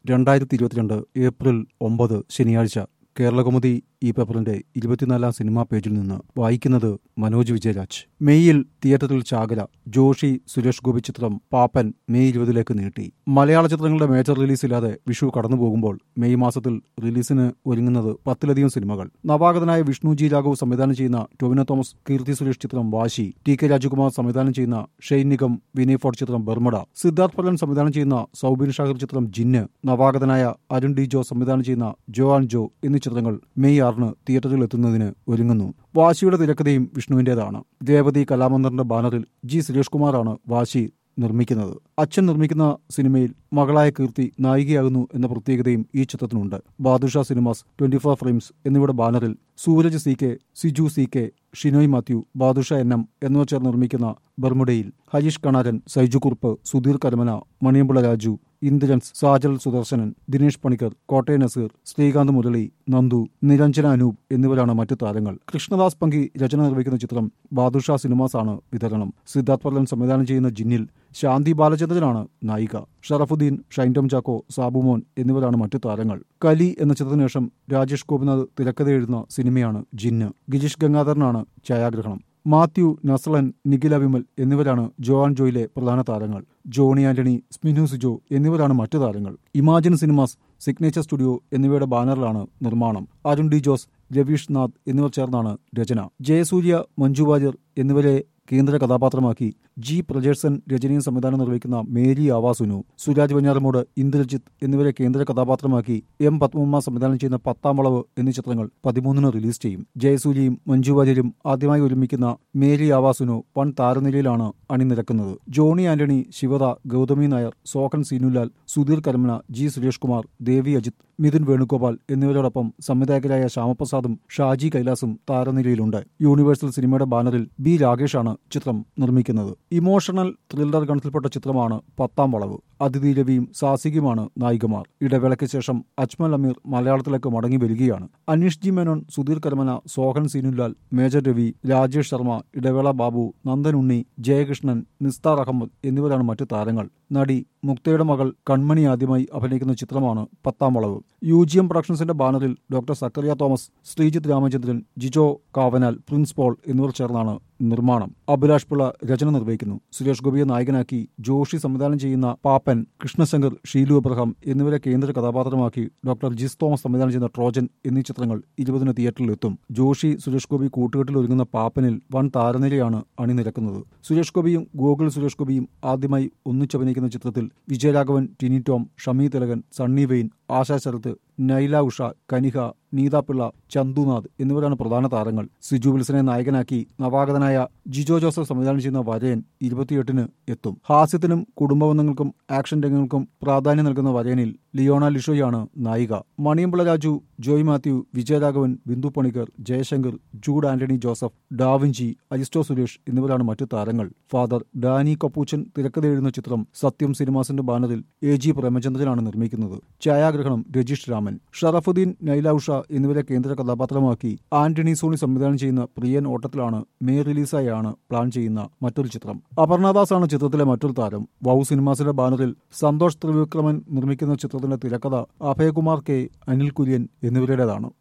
രണ്ടായിരത്തി ഇരുപത്തിരണ്ട് ഏപ്രിൽ ഒമ്പത് ശനിയാഴ്ച കേരളകൗമുദി ഈ പേപ്പറിന്റെ ഇരുപത്തിനാലാം സിനിമാ പേജിൽ നിന്ന് വായിക്കുന്നത് മനോജ് വിജയരാജ് മെയ്യിൽ തിയേറ്ററിൽ ചാകര ജോഷി സുരേഷ് ഗോപി ചിത്രം പാപ്പൻ മെയ് ഇരുപതിലേക്ക് നീട്ടി മലയാള ചിത്രങ്ങളുടെ മേജർ റിലീസില്ലാതെ വിഷു കടന്നുപോകുമ്പോൾ മെയ് മാസത്തിൽ റിലീസിന് ഒരുങ്ങുന്നത് പത്തിലധികം സിനിമകൾ നവാഗതനായ വിഷ്ണു ജി രാഘവ് സംവിധാനം ചെയ്യുന്ന ടൊവിനോ തോമസ് കീർത്തി സുരേഷ് ചിത്രം വാശി ടി കെ രാജകുമാർ സംവിധാനം ചെയ്യുന്ന ഷെയ്ൻ നിഗം വിനയ് ഫോർട്ട് ചിത്രം ബർമഡ സിദ്ധാർത്ഥ് പല്ലൻ സംവിധാനം ചെയ്യുന്ന സൗബിൻ ഷാഹിർ ചിത്രം ജിന്ന് നവാഗതനായ അരുൺ ഡി ജോ സംവിധാനം ചെയ്യുന്ന ജോ ആൻഡ് ജോ എന്നീ ചിത്രങ്ങൾ മെയ് ആറിന് തിയേറ്ററിൽ എത്തുന്നതിന് ഒരുങ്ങുന്നു വാശിയുടെ തിരക്കഥയും വിഷ്ണുവിന്റേതാണ് രേവതി കലാമന്ദറിന്റെ ബാനറിൽ ജി സുരേഷ് കുമാറാണ് വാശി നിർമ്മിക്കുന്നത് അച്ഛൻ നിർമ്മിക്കുന്ന സിനിമയിൽ മകളായ കീർത്തി നായികയാകുന്നു എന്ന പ്രത്യേകതയും ഈ ചിത്രത്തിനുണ്ട് Badusha cinemas twenty four frames എന്നിവയുടെ ബാനറിൽ Sooraj C K Siju C K Shinoy Mathew Badusha N M എന്നിവർ ചേർന്ന് നിർമ്മിക്കുന്ന ബർമുഡയിൽ ഹരീഷ് കണാരൻ സൈജു കുറുപ്പ് സുധീർ കരമന മണിയമ്പിള രാജു ഇന്ദ്രൻസ് സാജൽ സുദർശനൻ ദിനേഷ് പണിക്കർ കോട്ടയ നസീർ ശ്രീകാന്ത് മുരളി നന്ദു നിരഞ്ജന അനൂപ് എന്നിവരാണ് മറ്റു താരങ്ങൾ കൃഷ്ണദാസ് പങ്കി രചന നിർവഹിക്കുന്ന ചിത്രം ബാദുഷ സിനിമാസ് ആണ് വിതരണം സിദ്ധാർത്ഥ് പർലൻ സംവിധാനം ചെയ്യുന്ന ജിന്നിൽ ശാന്തി ബാലചന്ദ്രനാണ് നായിക ഷറഫുദ്ദീൻ ഷൈൻടം ചാക്കോ സാബുമോൻ എന്നിവരാണ് മറ്റു താരങ്ങൾ കലി എന്ന ചിത്രത്തിനു ശേഷം രാജേഷ് ഗോപിനാഥ് തിരക്കഥ എഴുതുന്ന സിനിമയാണ് ജിന്ന് ഗിരീഷ് ഗംഗാധരനാണ് ഛായാഗ്രഹണം മാത്യു നസ്ലൻ നിഖില വിമൽ എന്നിവരാണ് ജോൺ ജോയിലെ പ്രധാന താരങ്ങൾ ജോണി ആന്റണി സ്മിനു സുജോ എന്നിവരാണ് മറ്റു താരങ്ങൾ ഇമാജിൻ സിനിമാസ് സിഗ്നേച്ചർ സ്റ്റുഡിയോ എന്നിവയുടെ ബാനറിലാണ് നിർമ്മാണം അരുൺ ഡി ജോസ് രവീഷ് നാഥ് എന്നിവർ ചേർന്നാണ് രചന ജയസൂര്യ മഞ്ജു വാര്യർ എന്നിവരെ കേന്ദ്ര കഥാപാത്രമാക്കി ജി പ്രജേഴ്സൻ രചനയും സംവിധാനം നിർവഹിക്കുന്ന മേരി ആവാസുനു സുരാജ് വഞ്ഞാറമൂട് ഇന്ദ്രജിത്ത് എന്നിവരെ കേന്ദ്ര കഥാപാത്രമാക്കി എം പത്മമ്മ സംവിധാനം ചെയ്യുന്ന പത്താം വളവ് എന്നീ ചിത്രങ്ങൾ പതിമൂന്നിന് റിലീസ് ചെയ്യും ജയസൂര്യയും മഞ്ജു വാര്യരും ആദ്യമായി ഒരുമിക്കുന്ന മേരി ആവാസുനു വൺ താരനിലയിലാണ് അണിനിരക്കുന്നത് ജോണി ആന്റണി ശിവദ ഗൗതമി നായർ സോഹൻ സീനുലാൽ സുധീർ കരമന ജി സുരേഷ് കുമാർ ദേവി അജിത് മിഥുൻ വേണുഗോപാൽ എന്നിവരോടൊപ്പം സംവിധായകരായ ശ്യാമപ്രസാദും ഷാജി കൈലാസും താരനിലയിലുണ്ട് യൂണിവേഴ്സൽ സിനിമയുടെ ബാനറിൽ ബി രാകേഷാണ് ചിത്രം നിർമ്മിക്കുന്നത് ഇമോഷണൽ ത്രില്ലർ ഗണത്തിൽപ്പെട്ട ചിത്രമാണ് പത്താം വളവ് അതിഥി രവിയും സാസികയുമാണ് നായികമാർ ഇടവേളയ്ക്ക് ശേഷം അജ്മൽ അമീർ മലയാളത്തിലേക്ക് മടങ്ങി വരികയാണ് അനീഷ് ജി മേനോൻ സുധീർ കരമന സോഹൻ സീനുലാൽ മേജർ രവി രാജേഷ് ശർമ്മ ഇടവേള ബാബു നന്ദൻ ഉണ്ണി ജയകൃഷ്ണൻ നിസ്താർ അഹമ്മദ് എന്നിവരാണ് മറ്റു താരങ്ങൾ നടി മുക്തയുടെ മകൾ കൺമണി ആദ്യമായി അഭിനയിക്കുന്ന ചിത്രമാണ് പത്താം വളവ് യു ജി എം പ്രൊഡക്ഷൻസിന്റെ ബാനറിൽ ഡോക്ടർ സക്കറിയ തോമസ് ശ്രീജിത്ത് രാമചന്ദ്രൻ ജിജോ കാവനാൽ പ്രിൻസ് പോൾ എന്നിവർ ചേർന്നാണ് നിർമ്മാണം അഭിലാഷ് പിള്ള രചന നിർവഹിക്കുന്നു സുരേഷ് ഗോപിയെ നായകനാക്കി ജോഷി സംവിധാനം ചെയ്യുന്ന പാപ്പൻ കൃഷ്ണശങ്കർ ഷീലു അബ്രഹാം എന്നിവരെ കേന്ദ്ര കഥാപാത്രമാക്കി ഡോക്ടർ ജിസ് തോമസ് സംവിധാനം ചെയ്യുന്ന ട്രോജൻ എന്നീ ചിത്രങ്ങൾ ഇരുപതിന് തിയേറ്ററിൽ എത്തും ജോഷി സുരേഷ് ഗോപി കൂട്ടുകെട്ടിൽ ഒരുങ്ങുന്ന പാപ്പനിൽ വൻ താരനിരയാണ് അണിനിരക്കുന്നത് സുരേഷ് ഗോപിയും ഗോകുൽ സുരേഷ് ഗോപിയും ആദ്യമായി ഒന്നിച്ചഭിനയിക്കുന്ന ചിത്രത്തിൽ വിജയരാഘവൻ ടിനി ടോം ഷമി തിലകൻ സണ്ണി വെയിൻ ആശാ ശരത്ത് നൈല ഉഷ കനിക നീതാപിള്ള ചന്തുനാഥ് എന്നിവരാണ് പ്രധാന താരങ്ങൾ സിജു വിൽസനെ നായകനാക്കി നവാഗതനായ ജിജോ ജോസഫ് സംവിധാനം ചെയ്യുന്ന വരയൻ ഇരുപത്തിയെട്ടിന് എത്തും ഹാസ്യത്തിനും കുടുംബബന്ധങ്ങൾക്കും ആക്ഷൻ രംഗങ്ങൾക്കും പ്രാധാന്യം നൽകുന്ന വരയനിൽ ലിയോണ ലിഷോയാണ് നായിക മണിയമ്പിള രാജു ജോയ് മാത്യു വിജയരാഘവൻ ബിന്ദു പണിക്കർ ജയശങ്കർ ജൂഡ് ആന്റണി ജോസഫ് ഡാവിഞ്ചി അരിസ്റ്റോ സുരേഷ് എന്നിവരാണ് മറ്റു താരങ്ങൾ ഫാദർ ഡാനി കപ്പൂച്ചൻ തിരക്കഥ എഴുതുന്ന ചിത്രം സത്യം സിനിമാസിന്റെ ബാനറിൽ എ ജി പ്രേമചന്ദ്രനാണ് നിർമ്മിക്കുന്നത് ഛായാഗ്രഹണം രജീഷ് രാമൻ ഷറഫുദ്ദീൻ നൈല ഉഷ എന്നിവരെ കേന്ദ്ര കഥാപാത്രമാക്കി ആന്റണി സോണി സംവിധാനം ചെയ്യുന്ന പ്രിയൻ ഓട്ടത്തിലാണ് മേ റിലീസായാണ് പ്ലാൻ ചെയ്യുന്ന മറ്റൊരു ചിത്രം അപർണദാസ് ആണ് ചിത്രത്തിലെ മറ്റൊരു താരം വൗ സിനിമാസിന്റെ ബാനറിൽ സന്തോഷ് ത്രിവിക്രമൻ നിർമ്മിക്കുന്ന ചിത്രത്തിന്റെ തിരക്കഥ അഭയകുമാർ കെ അനിൽ കുര്യൻ എന്നിവരുടേതാണ്